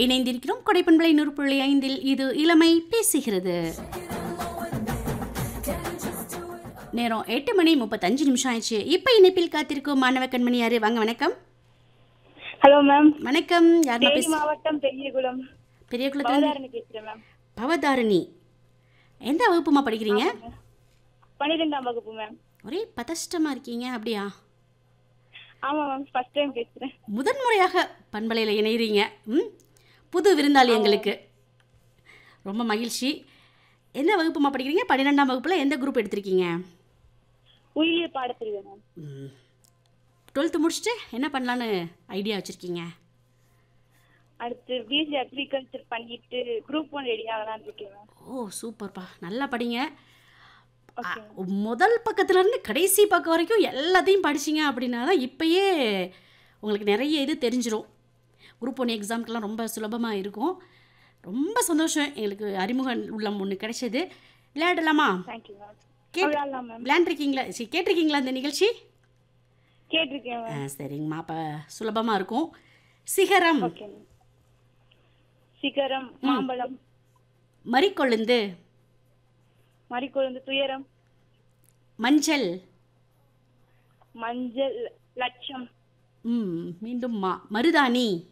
இணைந்திருக்கிறோம் கொடைப்பண்பலை நூறு புள்ளி ஐந்தில் இது இளமை பேசுகிறது நேரம் எட்டு மணி முப்பத்தஞ்சு நிமிஷம் ஆயிடுச்சு இப்போ இணைப்பில் காத்திருக்கும் மாணவ கண்மணி யாரு வாங்க வணக்கம் ஹலோ மேம் வணக்கம் யாருமா தேனி பேச மாவட்டம் பெரியகுளம் பெரிய குளத்துல பவதாரணி பேசுறேன் மேம் பவதாரணி எந்த வகுப்புமா படிக்கிறீங்க பன்னிரெண்டாம் வகுப்பு மேம் ஒரே பதஷ்டமா இருக்கீங்க அப்படியா ஆமா மேம் ஃபர்ஸ்ட் டைம் பேசுறேன் முதன்முறையாக பண்பலையில் இணைகிறீங்க ம் புது விருந்தாளி எங்களுக்கு ரொம்ப மகிழ்ச்சி என்ன வகுப்புமா படிக்கிறீங்க பன்னிரெண்டாம் வகுப்பில் எந்த குரூப் எடுத்திருக்கீங்க உயிரியல் பாடப்பிரிவு மேம் டுவெல்த்து முடிச்சுட்டு என்ன பண்ணலான்னு ஐடியா வச்சுருக்கீங்க அடுத்து பிஎஸ்சி அக்ரிகல்ச்சர் பண்ணிட்டு குரூப் ஒன் ரெடி ஆகலாம்னு இருக்கேன் மேம் ஓ சூப்பர்ப்பா நல்லா படிங்க ஓகே அ, முதல் பக்கத்துலேருந்து கடைசி பக்கம் வரைக்கும் எல்லாத்தையும் படிச்சிங்க அப்படின்னா தான் இப்போயே உங்களுக்கு நிறைய இது தெரிஞ்சிரும் குரூப் ஒன் எக்ஸாம்க்கெல்லாம் ரொம்ப சுலபமாக இருக்கும் ரொம்ப சந்தோஷம் எங்களுக்கு அறிமுக உள்ளம் ஒன்று கிடைச்சது விளையாடலாமா தேங்க்யூ மேம் கேட் விளையாடலாம் மேம் விளையாண்டுருக்கீங்களா சரி கேட்டிருக்கீங்களா இந்த நிகழ்ச்சி கேட்டிருக்கேன் ஆ, மேம் சரிங்கம்மா அப்போ சுலபமாக இருக்கும் சிகரம் ஓகே மேம் சிகரம் மாம்பழம் மறிக்கொழுந்து மறிக்கொழுந்து துயரம் மஞ்சள் மஞ்சள் லட்சம் ம் மீண்டும் மா மருதாணி